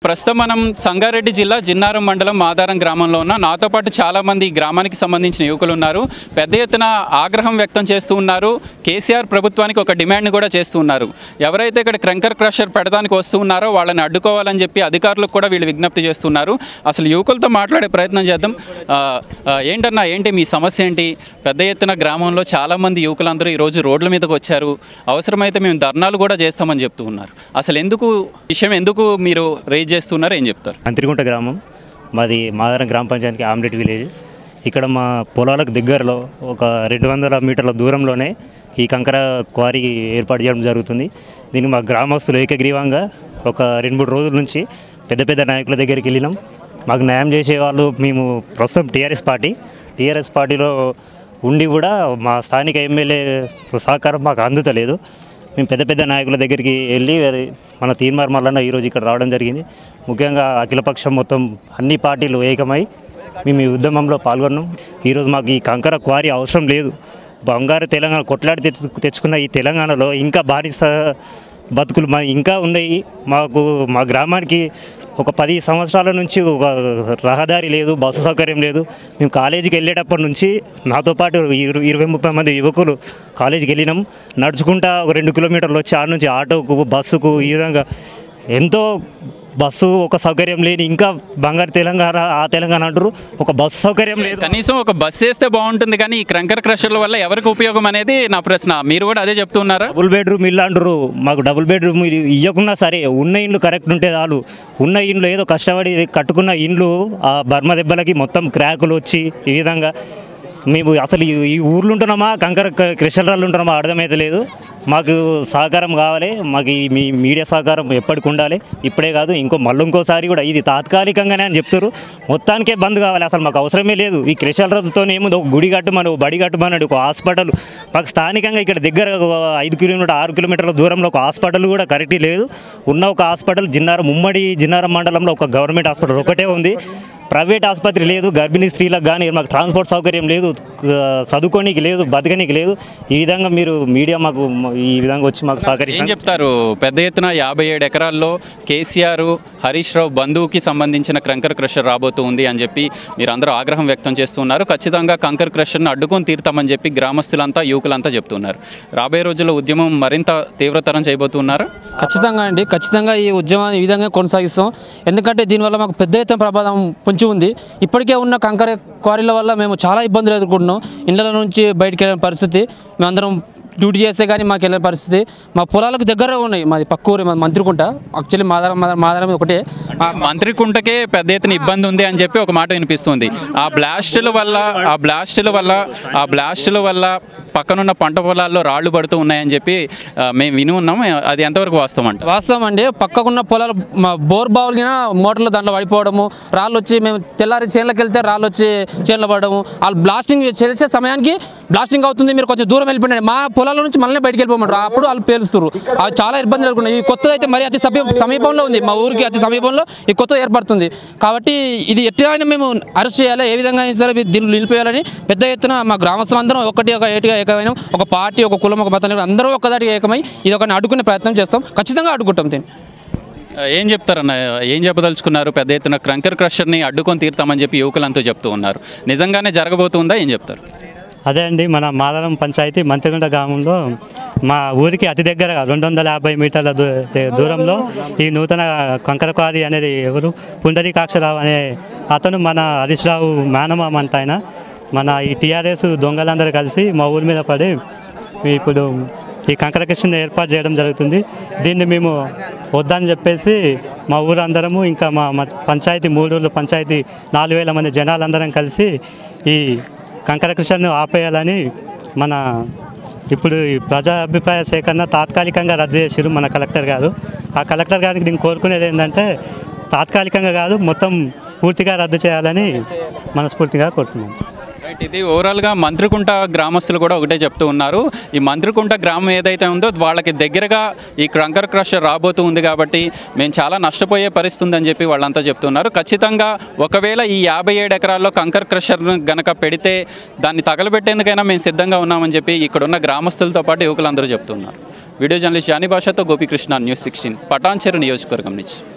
ప్రస్తుతం మనం సంగారెడ్డి జిల్లా జిన్నారం మండలం మాదారం గ్రామంలో ఉన్న నాతో పాటు చాలామంది ఈ గ్రామానికి సంబంధించిన యువకులు ఉన్నారు పెద్ద ఎత్తున ఆగ్రహం వ్యక్తం చేస్తూ ఉన్నారు కేసీఆర్ ప్రభుత్వానికి ఒక డిమాండ్ కూడా చేస్తూ ఉన్నారు ఎవరైతే ఇక్కడ క్రంకర్ క్రషర్ పెడతానికి వస్తూ ఉన్నారో వాళ్ళని అడ్డుకోవాలని చెప్పి అధికారులకు కూడా వీళ్ళు విజ్ఞప్తి చేస్తున్నారు అసలు యువకులతో మాట్లాడే ప్రయత్నం చేద్దాం ఆ, ఆ, ఏంటన్నా ఏంటి మీ సమస్య ఏంటి పెద్ద ఎత్తున గ్రామంలో చాలామంది యువకులందరూ ఈరోజు రోడ్ల మీదకి వచ్చారు అవసరమైతే మేము ధర్నాలు కూడా చేస్తామని చెప్తూ ఉన్నారు అసలు ఎందుకు విషయం ఎందుకు మీరు రేజ్ చేస్తున్నారు ఏం చెప్తారు అంత్రిగుంట గ్రామం మాది మాదారం గ్రామ పంచాయతీకి ఆమ్లెట్ విలేజ్ ఇక్కడ మా పొలాలకు దగ్గరలో ఒక రెండు వందల మీటర్ల దూరంలోనే ఈ కంకర క్వారీ ఏర్పాటు చేయడం జరుగుతుంది దీనికి మా గ్రామస్తులు ఏకగ్రీవంగా ఒక రెండు మూడు రోజుల నుంచి పెద్ద పెద్ద నాయకుల దగ్గరికి వెళ్ళినాం మాకు న్యాయం చేసే వాళ్ళు మేము ప్రస్తుతం టీఆర్ఎస్ పార్టీ టీఆర్ఎస్ పార్టీలో ఉండి కూడా మా స్థానిక ఎమ్మెల్యే సహకారం మాకు అందుతలేదు మేము పెద్ద పెద్ద నాయకుల దగ్గరికి వెళ్ళి మరి మన తీర్మార్ మల్లన్న ఈరోజు ఇక్కడ రావడం జరిగింది ముఖ్యంగా అఖిలపక్షం మొత్తం అన్ని పార్టీలు ఏకమై మేము ఈ ఉద్యమంలో పాల్గొన్నాం ఈరోజు మాకు ఈ కంకర క్వారీ అవసరం లేదు బంగారు తెలంగాణ కొట్లాడి తెచ్చు తెచ్చుకున్న ఈ తెలంగాణలో ఇంకా బానిస బతుకులు మా ఇంకా ఉన్నాయి మాకు మా గ్రామానికి ఒక పది సంవత్సరాల నుంచి ఒక రహదారి లేదు బస్సు సౌకర్యం లేదు మేము కాలేజీకి వెళ్ళేటప్పటి నుంచి నాతో పాటు ఇరు ఇరవై ముప్పై మంది యువకులు కాలేజీకి వెళ్ళినాం నడుచుకుంటా ఒక రెండు కిలోమీటర్లు వచ్చి ఆడ నుంచి ఆటోకు బస్సుకు ఈ విధంగా ఎంతో బస్సు ఒక సౌకర్యం లేని ఇంకా బంగారు తెలంగాణ ఆ తెలంగాణ అంటారు ఒక బస్సు సౌకర్యం లేదు కనీసం ఒక బస్ వేస్తే బాగుంటుంది కానీ ఈ క్రంకర్ క్రషర్ల వల్ల ఎవరికి ఉపయోగం అనేది నా ప్రశ్న మీరు కూడా అదే చెప్తున్నారా డబుల్ బెడ్రూమ్ ఇల్లు అంటారు మాకు డబుల్ బెడ్రూమ్ ఇల్లు ఇవ్వకున్నా సరే ఉన్న ఇండ్లు కరెక్ట్ ఉంటే చాలు ఉన్న ఇండ్లు ఏదో కష్టపడి కట్టుకున్న ఇండ్లు ఆ బర్మ దెబ్బలకి మొత్తం క్రాకులు వచ్చి ఈ విధంగా మేము అసలు ఈ- ఈ ఊర్లు ఉంటున్నామా కంకర కృష్ణరాళ్ళు ఉంటున్నామా అర్థమైతే లేదు మాకు సహకారం కావాలి మాకు ఈ మీ మీడియా సహకారం ఎప్పటికి ఉండాలి ఇప్పుడే కాదు ఇంకో మళ్ళీ ఇంకోసారి కూడా ఇది తాత్కాలికంగానే అని చెప్తారు మొత్తానికే బంద్ కావాలి అసలు మాకు అవసరమే లేదు ఈ కృష్ణరాజుతో ఏముంది ఒక గుడి కట్టమని ఒక బడి కట్టమని ఒక హాస్పిటల్ మాకు స్థానికంగా ఇక్కడ దగ్గర ఒక ఐదు కిలోమీటర్ ఆరు కిలోమీటర్ల దూరంలో ఒక హాస్పిటల్ కూడా కరెక్ట్ లేదు ఉన్న ఒక హాస్పిటల్ జిన్నారం ఉమ్మడి జిన్నారం మండలంలో ఒక గవర్నమెంట్ హాస్పిటల్ ఒకటే ఉంది ప్రైవేట్ ఆసుపత్రి లేదు గర్భిణీ స్త్రీలకు కానీ మాకు ట్రాన్స్పోర్ట్ సౌకర్యం లేదు ఆ, చదువుకోనికి లేదు బతకనికి లేదు ఈ విధంగా మీరు మీడియా మాకు ఈ విధంగా వచ్చి మాకు ఏం సహకరించి చెప్తారు పెద్ద ఎత్తున యాభై ఏడు ఎకరాల్లో కేసీఆర్ హరీష్ రావు బంధువుకి సంబంధించిన కంకర్ క్రషర్ రాబోతూ ఉంది అని చెప్పి మీరు అందరూ ఆగ్రహం వ్యక్తం చేస్తున్నారు ఖచ్చితంగా కంకర్ క్రషర్ను అడ్డుకొని తీరుతామని చెప్పి గ్రామస్తులంతా యువకులంతా చెప్తున్నారు రాబోయే రోజుల్లో ఉద్యమం మరింత తీవ్రతరం చేయబోతున్నారు ఖచ్చితంగా అండి ఖచ్చితంగా ఈ ఉద్యమాన్ని ఈ విధంగా కొనసాగిస్తాం ఎందుకంటే దీనివల్ల మాకు పెద్ద ఎత్తున ప్రభావం పొంచి ఉంది ఇప్పటికే ఉన్న కంకర క్వారీల వల్ల మేము చాలా ఇబ్బందులు ఎదుర్కొంటున్నాం ఇళ్ళ నుంచి బయటికి వెళ్ళిన పరిస్థితి మేమందరం డ్యూటీ చేస్తే కానీ మాకు వెళ్ళిన పరిస్థితి మా పొలాలకు దగ్గర ఉన్నాయి మాది పక్క ఊరు మాది మంత్రికుంట యాక్చువల్లీ మాదారం మాదారం మాదారం ఒకటే ఆ మంత్రి కుంటకే పెద్ద ఎత్తున ఇబ్బంది ఉంది అని చెప్పి ఒక మాట వినిపిస్తుంది ఆ బ్లాస్టుల వల్ల ఆ బ్లాస్టుల వల్ల ఆ బ్లాస్టుల వల్ల పక్కనున్న పంట పొలాల్లో రాళ్లు పడుతూ ఉన్నాయని చెప్పి ఆ, మేము విని ఉన్నాం అది ఎంతవరకు వాస్తవం అంట వాస్తవం అండి పక్కకున్న పొలాలు మా బోర్ బావులు మోటార్లు దాంట్లో పడిపోవడము రాళ్ళు వచ్చి మేము తెల్లారి చేనులకు వెళ్తే రాళ్ళు వచ్చి చేనులో పడము వాళ్ళు బ్లాస్టింగ్ చేసే సమయానికి బ్లాస్టింగ్ అవుతుంది మీరు కొంచెం దూరం వెళ్ళిపోయినాయి మా పొలాల నుంచి మళ్ళీ బయటికి వెళ్ళిపోమంటారు అప్పుడు వాళ్ళు పేలుస్తారు అవి చాలా ఇబ్బందులు ఎదుర్కొన్నాయి ఈ కొత్తది అయితే మరి అతి సమీ సమీపంలో ఉంది మా ఊరికి అతి సమీపంలో ఈ కొత్తది ఏర్పడుతుంది కాబట్టి ఇది ఎట్లయినా మేము అరెస్ట్ చేయాలి ఏ విధంగా అయినా సరే దీన్ని నిలిపేయాలని పెద్ద ఎత్తున మా గ్రామస్తులందరం ఒకటి ఒక ఏటిగా ఏకమైన ఒక పార్టీ ఒక కులం ఒక మతం అందరూ ఒకదాటి ఏకమై ఇది ఒకరిని అడ్డుకునే ప్రయత్నం చేస్తాం ఖచ్చితంగా అడ్డుకుంటాం దీన్ని ఆ, ఏం చెప్తారన్న ఏం చెప్పదలుచుకున్నారు పెద్ద ఎత్తున క్రంకర్ క్రషర్ని అడ్డుకొని తీరుతామని చెప్పి యువకులంతా చెప్తూ ఉన్నారు నిజంగానే జరగబోతుందా ఏం చెప్తారు అదే అండి మన మాదారం పంచాయతీ మంత్రిగుంట గ్రామంలో మా ఊరికి అతి దగ్గర రెండు వందల యాభై మీటర్ల దూ- దే- దూరంలో ఈ నూతన కంకరకారి అనేది ఎవరు పుండరీకాక్షరావు అనే అతను మన హరీష్ రావు మేనమామ అంట ఆయన మన ఈ టీఆర్ఎస్ దొంగలందరూ కలిసి మా ఊరి మీద పడి ఇప్పుడు ఈ కంకరకృష్ణ ఏర్పాటు చేయడం జరుగుతుంది దీన్ని మేము వద్దని చెప్పేసి మా ఊరందరము ఇంకా మా మా పంచాయతీ మూడూరు పంచాయతీ నాలుగు వేల మంది జనాలందరం కలిసి ఈ కంకరకృష్ణను ఆపేయాలని మన ఇప్పుడు ఈ ప్రజా అభిప్రాయ సేకరణ తాత్కాలికంగా రద్దు చేసిరు మన కలెక్టర్ గారు ఆ కలెక్టర్ గారికి నేను కోరుకునేది ఏంటంటే తాత్కాలికంగా కాదు మొత్తం పూర్తిగా రద్దు చేయాలని మనస్ఫూర్తిగా కోరుతున్నాను రైట్ ఇది ఓవరాల్గా మంత్రికుంట గ్రామస్తులు కూడా ఒకటే చెప్తూ ఉన్నారు ఈ మంత్రికుంట గ్రామం ఏదైతే ఉందో వాళ్ళకి దగ్గరగా ఈ క్రంకర్ క్రషర్ రాబోతూ ఉంది కాబట్టి మేము చాలా నష్టపోయే పరిస్థితి ఉందని చెప్పి వాళ్ళంతా చెప్తున్నారు ఖచ్చితంగా ఒకవేళ ఈ యాభై ఏడు ఎకరాల్లో కంకర్ క్రషర్ను గనక పెడితే దాన్ని తగలబెట్టేందుకైనా మేము సిద్ధంగా ఉన్నామని చెప్పి ఇక్కడున్న గ్రామస్తులతో పాటు యువకులందరూ చెప్తున్నారు వీడియో జర్నలిస్ట్ జానీ భాషతో గోపికృష్ణ న్యూస్ సిక్స్టీన్ పటాన్చెరు నియోజకవర్గం నుంచి